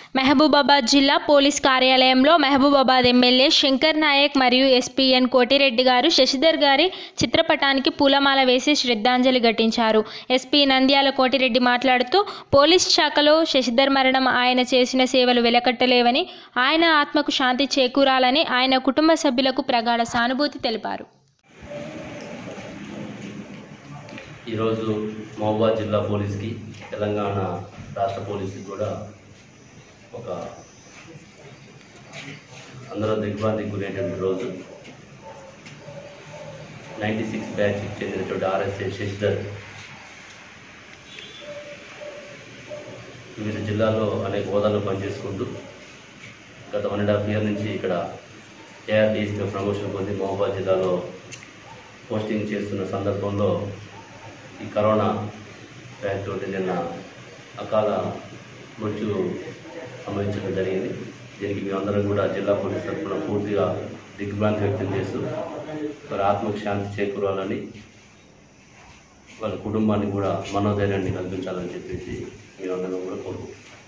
మహబూబాబాద్ జిల్లా పోలీస్ కార్యాలయంలో మహబూబాబాద్ ఎమ్మెల్యే శంకర్ నాయక్ మరియు ఎస్పీఎన్ కోటిరెడ్డి గారు శశిధర్ గారి చిత్రపటానికి పూలమాల వేసి శ్రద్ధాంజలి ఘటించారు ఎస్పీ నంద్యాల కోటిరెడ్డి మాట్లాడుతూ పోలీస్ శాఖలో శశిధర్ మరణం ఆయన చేసిన సేవలు వెలకట్టలేవని ఆయన ఆత్మకు శాంతి చేకూరాలని ఆయన కుటుంబ సభ్యులకు ప్రగాఢ సానుభూతి తెలిపారు ఈరోజు మహబూబాద్ జిల్లా పోలీస్కి తెలంగాణ రాష్ట్ర పోలీస్కి కూడా ఒక అందరూ దిగ్భ్రాంతికి గురైనటువంటి రోజు నైంటీ సిక్స్ బ్యాచ్కి చెందినటువంటి ఆర్ఎస్ఏ శశిధర్ వివిధ జిల్లాల్లో అనేక హోదాల్లో పనిచేసుకుంటూ గత వన్ అండ్ హాఫ్ ఇయర్ నుంచి ఇక్కడ ఏఆర్డీఎస్గా ప్రమోషన్ పొంది మహబూబాద్ జిల్లాలో పోస్టింగ్ చేస్తున్న సందర్భంలో ఈ కరోనా వ్యాధి తోటి నిన్న అకాల మృత్యు సంభవించడం జరిగింది దీనికి మేమందరం కూడా జిల్లా పోలీస్ తరఫున పూర్తిగా దిగ్భ్రాంతి వ్యక్తం చేస్తూ వారి ఆత్మకు శాంతి చేకూరాలని వాళ్ళ కుటుంబానికి కూడా మనోధైర్యాన్ని కల్పించాలని చెప్పేసి మేమందరం కూడా కోరుకుంటున్నాం